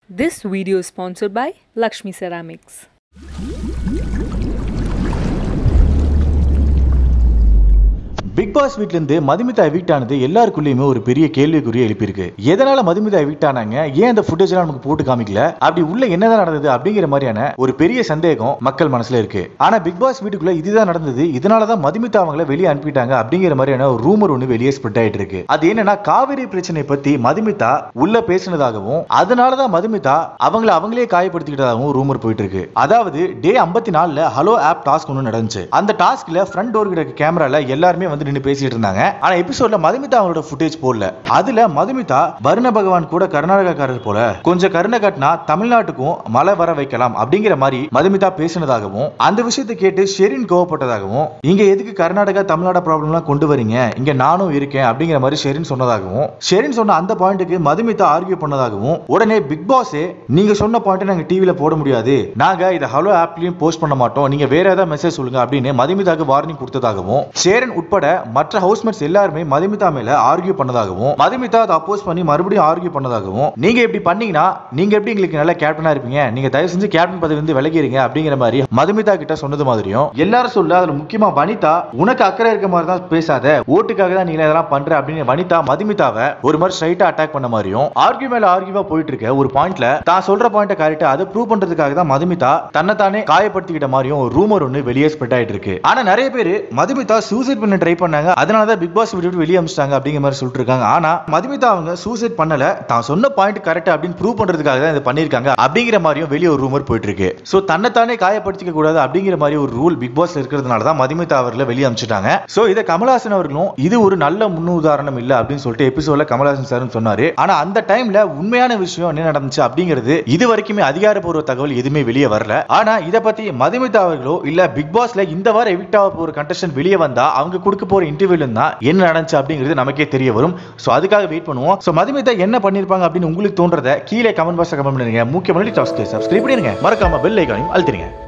This video is sponsored by Lakshmi Ceramics. Big boss வீட்ல இருந்து Madhumitha evict ஆனது எல்லாருக்குள்ளயுமே ஒரு பெரிய கேள்விக்குறியை எழுப்பியிருக்கு எதனால மதுமிதா எவிக்ட் ஆனாங்க ஏன் அந்த ஃபுட்டேஜ் எல்லாம் நமக்கு போட்டு காமிக்கல அப்படி உள்ள என்னதான் நடந்தது அப்படிங்கிற மாதிரியான ஒரு பெரிய சந்தேகம் மக்கள் மனசுல இருக்கு ஆனா பிக் பாஸ் வீட்டுக்குள்ள இதுதான் நடந்தது இதனாலதான் மதுமிதா அவங்கள வெளியே அனுப்பிட்டாங்க அப்படிங்கிற மாதிரியான ஒரு ரூமர் ஒன்று வெளியே ஸ்ப்ரெட் ஆயிட்டு இருக்கு அது என்னன்னா காவிரி பிரச்சனை பத்தி மதுமிதா உள்ள பேசினதாகவும் அதனாலதான் மதுமிதா அவங்கள அவங்களே காயப்படுத்திக்கிட்டதாகவும் ரூமர் போயிட்டு இருக்கு அதாவது டே ஐம்பத்தி நாலுல ஹலோ ஆப் டாஸ்க் ஒன்று நடந்துச்சு அந்த டாஸ்க்ல ஃப்ரண்ட் டோர் கிட்ட கேமரால எல்லாருமே வந்து நின்று பேசிட்டு இருந்தாங்க ஆனா எபிசோட்ல மதுமிதா அவங்களோட ஃபுட்டேஜ் போடல அதுல மதுமிதா வருண பகவான் கூட கர்நாடகாக்காரர் போல கொஞ்சம் கருணை காட்டினா தமிழ்நாட்டுக்கும் மழை வர வைக்கலாம் அப்படிங்கிற மாதிரி மதுமிதா பேசினதாகவும் அந்த விஷயத்தை கேட்டு ஷெரின் கோவப்பட்டதாகவும் இங்க எதுக்கு கர்நாடகா தமிழ்நாடு ப்ராப்ளம்லாம் கொண்டு வரீங்க இங்க நானும் இருக்கேன் அப்படிங்கிற மாதிரி ஷெரின் சொன்னதாகவும் ஷெரின் சொன்ன அந்த பாயிண்ட்டுக்கு மதுமிதா ஆர்கியூ பண்ணதாகவும் உடனே பிக் பாஸே நீங்க சொன்ன பாயிண்ட் நாங்க டிவில போட முடியாது நாங்க இதை ஹலோ ஆப்லயும் போஸ்ட் பண்ண மாட்டோம் நீங்க வேற ஏதாவது மெசேஜ் சொல்லுங்க அப்படின்னு மதுமிதாக்கு வார்னிங் கொடுத்ததாகவும் ஷேரன் உட்பட மற்ற ஹவுஸ்மேட்ஸ் எல்லாருமே மதுமிதா மேல ஆர்கியூ பண்ணதாகவும் மதுமிதா அதை அப்போஸ் பண்ணி மறுபடியும் ஆர்கியூ பண்ணதாகவும் நீங்க இப்படி பண்ணீங்கன்னா நீங்க எப்படி எங்களுக்கு நல்ல கேப்டனா இருப்பீங்க நீங்க தயவு செஞ்சு கேப்டன் பதவி வந்து விலகிருங்க அப்படிங்கிற மாதிரி மதுமிதா கிட்ட சொன்னது மாதிரியும் எல்லாரும் சொல்ல அதுல முக்கியமா வனிதா உனக்கு அக்கறை இருக்க மாதிரி தான் பேசாத ஓட்டுக்காக தான் நீங்க இதெல்லாம் பண்ற அப்படின்னு வனிதா மதுமிதாவை ஒரு மாதிரி ஸ்ட்ரைட்டா அட்டாக் பண்ண மாதிரியும் ஆர்கியூ மேல ஆர்கியூவா போயிட்டு இருக்க ஒரு பாயிண்ட்ல தான் சொல்ற பாயிண்ட கரெக்டா அதை ப்ரூவ் பண்றதுக்காக தான் மதுமிதா தன்னைத்தானே காயப்படுத்திக்கிட்ட மாதிரியும் ஒரு ரூமர் ஒன்று வெளியே ஸ்ப்ரெட் ஆயிட்டு இருக்கு ஆனா நிறைய பேர் மதுமிதா சூசைட் பண்ண ட்ரை பண்ணாங்க அதனால தான் பிக் பாஸ் விட்டு வெளியே அமிச்சிட்டாங்க அப்படிங்கிற மாதிரி சொல்லிட்டு இருக்காங்க ஆனா மதுமிதா அவங்க சூசைட் பண்ணல தான் சொன்ன பாயிண்ட் கரெக்ட் அப்படின்னு ப்ரூவ் பண்றதுக்காக தான் இதை பண்ணிருக்காங்க அப்படிங்கிற மாதிரியும் வெளியே ஒரு ரூமர் போயிட்டு இருக்கு சோ தன்னைத்தானே காயப்படுத்திக்க கூடாது அப்படிங்கிற மாதிரி ஒரு ரூல் பிக் பாஸ் இருக்கிறதுனால தான் மதுமிதா அவர்களை வெளியே அமிச்சிட்டாங்க சோ இதை கமலஹாசன் அவர்களும் இது ஒரு நல்ல முன்னுதாரணம் இல்ல அப்படின்னு சொல்லிட்டு எபிசோட்ல கமலஹாசன் சார் சொன்னாரு ஆனா அந்த டைம்ல உண்மையான விஷயம் என்ன நடந்துச்சு அப்படிங்கிறது இது வரைக்குமே அதிகாரப்பூர்வ தகவல் எதுவுமே வெளியே வரல ஆனா இத பத்தி மதுமிதா அவர்களோ இல்ல பிக் பாஸ்ல இந்த வாரம் எவிக்ட் ஆக போற கண்டஸ்டன்ட் வெளியே வந்தா அவங்க கொடுக்க போற இன்டர்வியூல தான் என்ன நடந்துச்சு அப்படிங்கிறது நமக்கே தெரிய வரும் சோ அதுக்காக வெயிட் பண்ணுவோம் சோ மதுமிதா என்ன பண்ணிருப்பாங்க அப்படின்னு உங்களுக்கு தோன்றத கீழே கமெண்ட் பாக்ஸ்ல கமெண்ட் பண்ணுங்க முக்கியமான சப்ஸ்கிரைப் பண்ணிருங்க மறக்காம பெல் ஐக்கானையும் அழுத்திருங்க